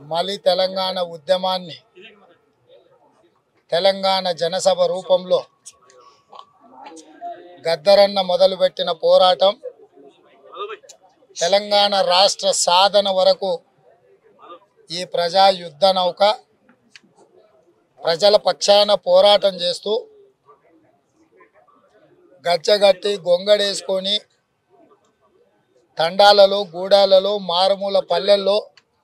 మలి తెలంగాణ ఉద్యమాన్ని తెలంగాణ జనసభ రూపంలో గద్దరన్న మొదలుపెట్టిన పోరాటం తెలంగాణ రాష్ట్ర సాధన వరకు ఈ ప్రజా యుద్ధ నౌక ప్రజల పక్షాన పోరాటం చేస్తూ గచ్చగట్టి గొంగడేసుకొని తండాలలో గూడాలలో మారుమూల పల్లెల్లో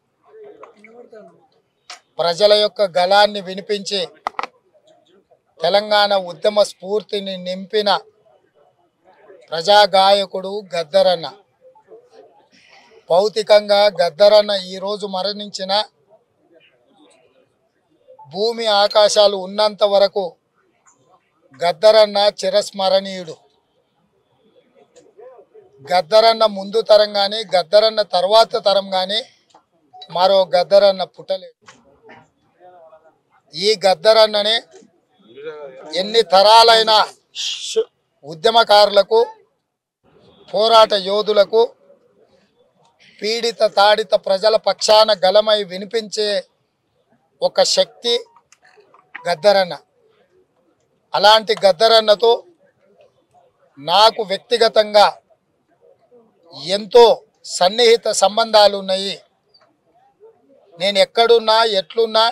ప్రజల యొక్క గలాన్ని వినిపించి తెలంగాణ ఉద్యమ స్ఫూర్తిని నింపిన ప్రజాగాయకుడు గద్దరన్న భౌతికంగా గద్దరన్న ఈరోజు మరణించిన భూమి ఆకాశాలు ఉన్నంత వరకు గద్దరన్న చిరస్మరణీయుడు గద్దరన్న ముందు తరం కానీ గద్దరన్న తర్వాత తరం కానీ మరో గద్దరన్న పుట్టలేడు ఈ గద్దరన్ననే ఎన్ని తరాలైన ఉద్యమకారులకు పోరాట యోధులకు పీడిత తాడిత ప్రజల పక్షాన గలమై వినిపించే ఒక శక్తి గద్దరన్న అలాంటి గద్దరన్నతో నాకు వ్యక్తిగతంగా ఎంతో సన్నిహిత సంబంధాలు ఉన్నాయి నేను ఎక్కడున్నా ఎట్లున్నా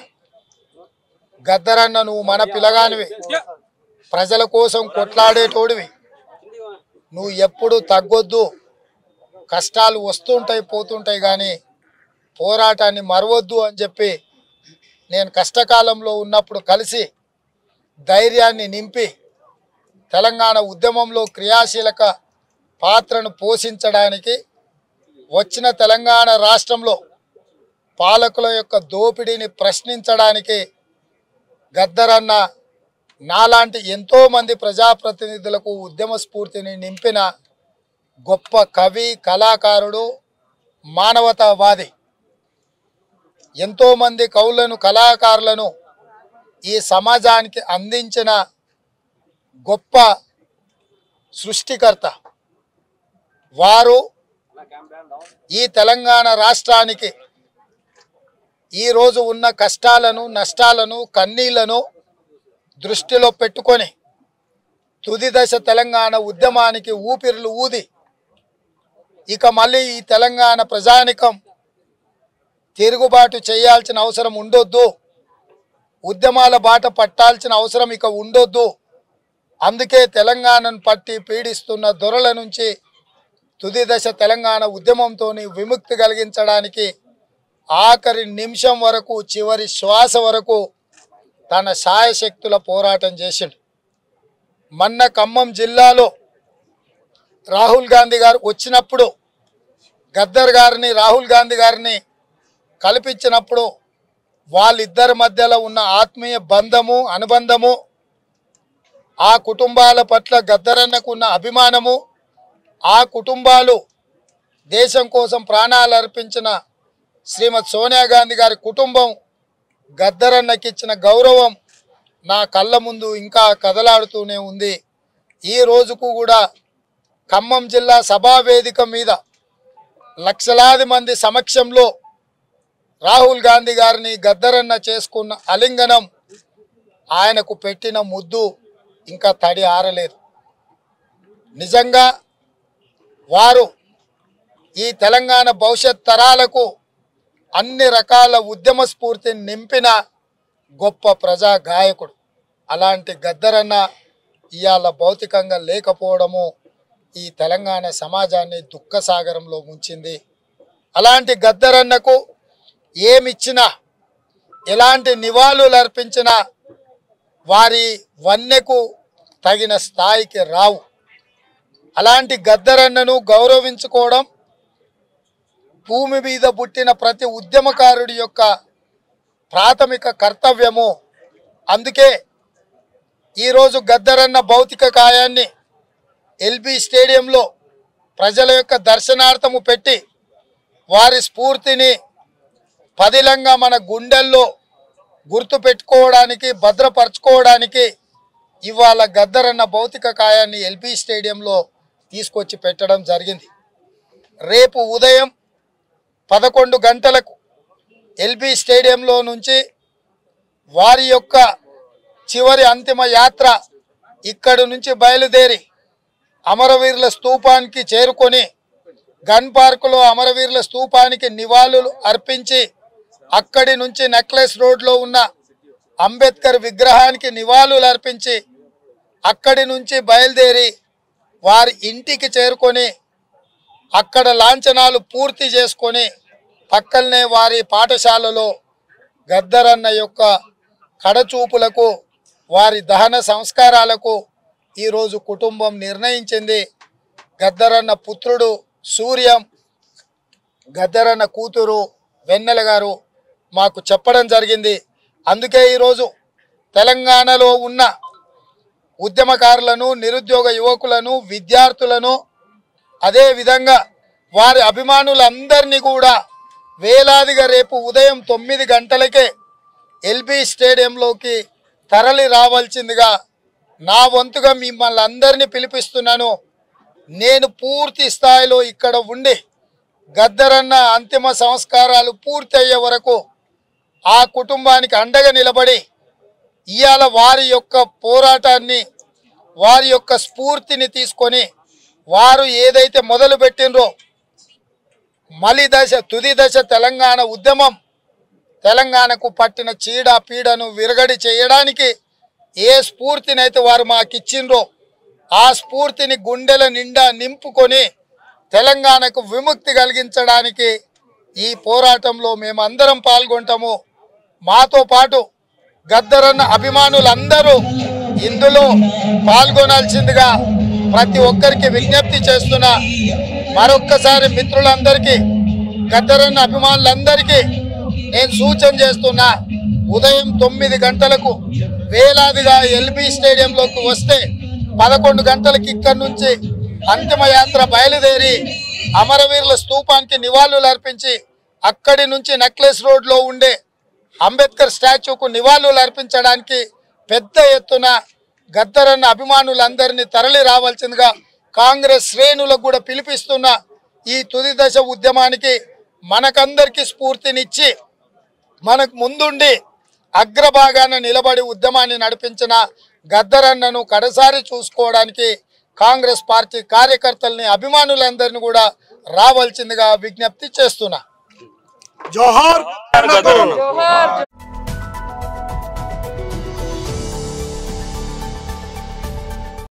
గద్దరన్న నువ్వు మన పిలగానివి ప్రజల కోసం కొట్లాడేటోడివి నువ్వు ఎప్పుడు తగ్గొద్దు కష్టాలు వస్తుంటాయి పోతుంటాయి కానీ పోరాటాన్ని మరవద్దు అని చెప్పి నేను కష్టకాలంలో ఉన్నప్పుడు కలిసి ధైర్యాన్ని నింపి తెలంగాణ ఉద్యమంలో క్రియాశీలక పాత్రను పోషించడానికి వచ్చిన తెలంగాణ రాష్ట్రంలో పాలకుల యొక్క దోపిడీని ప్రశ్నించడానికి గద్దరన్న నాలాంటి ఎంతోమంది ప్రజాప్రతినిధులకు ఉద్యమ స్ఫూర్తిని నింపిన గొప్ప కవి కళాకారుడు మానవతావాది ఎంతోమంది కవులను కళాకారులను ఈ సమాజానికి అందించిన గొప్ప సృష్టికర్త వారు ఈ తెలంగాణ రాష్ట్రానికి ఈరోజు ఉన్న కష్టాలను నష్టాలను కన్నీళ్లను దృష్టిలో పెట్టుకొని తుది దశ తెలంగాణ ఉద్యమానికి ఊపిరులు ఊది ఇక మళ్ళీ ఈ తెలంగాణ ప్రజానికం తిరుగుబాటు చేయాల్సిన అవసరం ఉండొద్దు ఉద్యమాల బాట పట్టాల్సిన అవసరం ఇక ఉండొద్దు అందుకే తెలంగాణను పట్టి పీడిస్తున్న దొరల నుంచి తుది దశ తెలంగాణ ఉద్యమంతో విముక్తి కలిగించడానికి ఆఖరి నిమిషం వరకు చివరి శ్వాస వరకు తన సాయశక్తుల పోరాటం చేసిండు మొన్న ఖమ్మం జిల్లాలో రాహుల్ గాంధీ గారు వచ్చినప్పుడు గద్దర్ గారిని రాహుల్ గాంధీ గారిని కల్పించినప్పుడు వాళ్ళిద్దరి మధ్యలో ఉన్న ఆత్మీయ బంధము అనుబంధము ఆ కుటుంబాల పట్ల గద్దరన్నకు ఉన్న అభిమానము ఆ కుటుంబాలు దేశం కోసం ప్రాణాలు అర్పించిన శ్రీమతి సోనియా గాంధీ గారి కుటుంబం గద్దరన్నకి ఇచ్చిన గౌరవం నా కళ్ళ ముందు ఇంకా కదలాడుతూనే ఉంది ఈ రోజుకు కూడా ఖమ్మం జిల్లా సభా వేదిక మీద లక్షలాది మంది సమక్షంలో రాహుల్ గాంధీ గారిని గద్దరన్న చేసుకున్న అలింగనం ఆయనకు పెట్టిన ముద్దు ఇంకా తడి ఆరలేదు నిజంగా వారు ఈ తెలంగాణ భవిష్యత్ తరాలకు అన్ని రకాల ఉద్యమ స్ఫూర్తిని నింపిన గొప్ప ప్రజా గాయకుడు అలాంటి గద్దరన్న ఇవాళ భౌతికంగా లేకపోవడము ఈ తెలంగాణ సమాజాన్ని దుఃఖసాగరంలో ముంచింది అలాంటి గద్దరన్నకు ఏమిచ్చినా ఎలాంటి నివాళులు అర్పించినా వారి వన్నెకు తగిన స్థాయికి రావు అలాంటి గద్దరన్నను గౌరవించుకోవడం భూమి మీద పుట్టిన ప్రతి ఉద్యమకారుడి యొక్క ప్రాథమిక కర్తవ్యము అందుకే ఈరోజు గద్దరన్న భౌతిక కాయాన్ని ఎల్బీ స్టేడియంలో ప్రజల యొక్క దర్శనార్థము పెట్టి వారి స్ఫూర్తిని పదిలంగా మన గుండెల్లో గుర్తు పెట్టుకోవడానికి భద్రపరచుకోవడానికి ఇవాళ గద్దరన్న భౌతిక కాయాన్ని ఎల్బీ స్టేడియంలో తీసుకొచ్చి పెట్టడం జరిగింది రేపు ఉదయం పదకొండు గంటలకు ఎల్బీ స్టేడియంలో నుంచి వారి యొక్క చివరి అంతిమ యాత్ర ఇక్కడి నుంచి బయలుదేరి అమరవీరుల స్తూపానికి చేరుకొని గన్ పార్కులో అమరవీరుల స్తూపానికి నివాళులు అర్పించి అక్కడి నుంచి నెక్లెస్ రోడ్లో ఉన్న అంబేద్కర్ విగ్రహానికి నివాళులు అర్పించి అక్కడి నుంచి బయలుదేరి వారి ఇంటికి చేరుకొని అక్కడ లాంఛనాలు పూర్తి చేసుకొని పక్కనే వారి పాఠశాలలో గద్దరన్న యొక్క కడచూపులకు వారి దహన సంస్కారాలకు ఈరోజు కుటుంబం నిర్ణయించింది గద్దరన్న పుత్రుడు సూర్యం గద్దరన్న కూతురు వెన్నెల గారు మాకు చెప్పడం జరిగింది అందుకే ఈరోజు తెలంగాణలో ఉన్న ఉద్యమకారులను నిరుద్యోగ యువకులను విద్యార్థులను అదే విధంగా వారి అభిమానులందరినీ కూడా వేలాదిగా రేపు ఉదయం తొమ్మిది గంటలకే ఎల్బీ స్టేడియంలోకి తరలి రావాల్సిందిగా నా వంతుగా మిమ్మల్ని అందరినీ పిలిపిస్తున్నాను నేను పూర్తి స్థాయిలో ఇక్కడ ఉండి గద్దరన్న అంతిమ సంస్కారాలు పూర్తి అయ్యే వరకు ఆ కుటుంబానికి అండగా నిలబడి ఇవాళ వారి యొక్క పోరాటాన్ని వారి యొక్క స్ఫూర్తిని తీసుకొని వారు ఏదైతే మొదలు పెట్టినరో మలి దశ తుది దశ తెలంగాణ ఉద్యమం తెలంగాణకు పట్టిన చీడ పీడను విరగడి చేయడానికి ఏ స్ఫూర్తినైతే వారు మాకు ఇచ్చిండ్రో ఆ స్ఫూర్తిని గుండెల నిండా నింపుకొని తెలంగాణకు విముక్తి కలిగించడానికి ఈ పోరాటంలో మేమందరం పాల్గొంటాము మాతో పాటు గద్దరన్న అభిమానులందరూ ఇందులో పాల్గొనాల్సిందిగా ప్రతి ఒక్కరికి విజ్ఞప్తి చేస్తున్నా మరొక్కసారి మిత్రులందరికీ గద్దరన్న అభిమానులందరికీ నేను సూచన చేస్తున్నా ఉదయం తొమ్మిది గంటలకు వేలాదిగా ఎల్బీ స్టేడియంలోకి వస్తే పదకొండు గంటలకి ఇక్కడి నుంచి అంతిమ యాత్ర బయలుదేరి అమరవీరుల స్తూపానికి నివాళులు అర్పించి అక్కడి నుంచి నెక్లెస్ రోడ్లో ఉండే అంబేద్కర్ స్టాచ్యూకు నివాళులు అర్పించడానికి పెద్ద ఎత్తున గద్దరన్న అభిమానులందరినీ తరలి రావాల్సిందిగా కాంగ్రెస్ శ్రేణులకు కూడా పిలిపిస్తున్న ఈ తుది దశ ఉద్యమానికి మనకందరికీ స్ఫూర్తినిచ్చి మనకు ముందుండి అగ్రభాగాన నిలబడి ఉద్యమాన్ని నడిపించిన గద్దరన్నను కడసారి చూసుకోవడానికి కాంగ్రెస్ పార్టీ కార్యకర్తల్ని అభిమానులందరినీ కూడా రావాల్సిందిగా విజ్ఞప్తి చేస్తున్నా జోహార్ జోహార్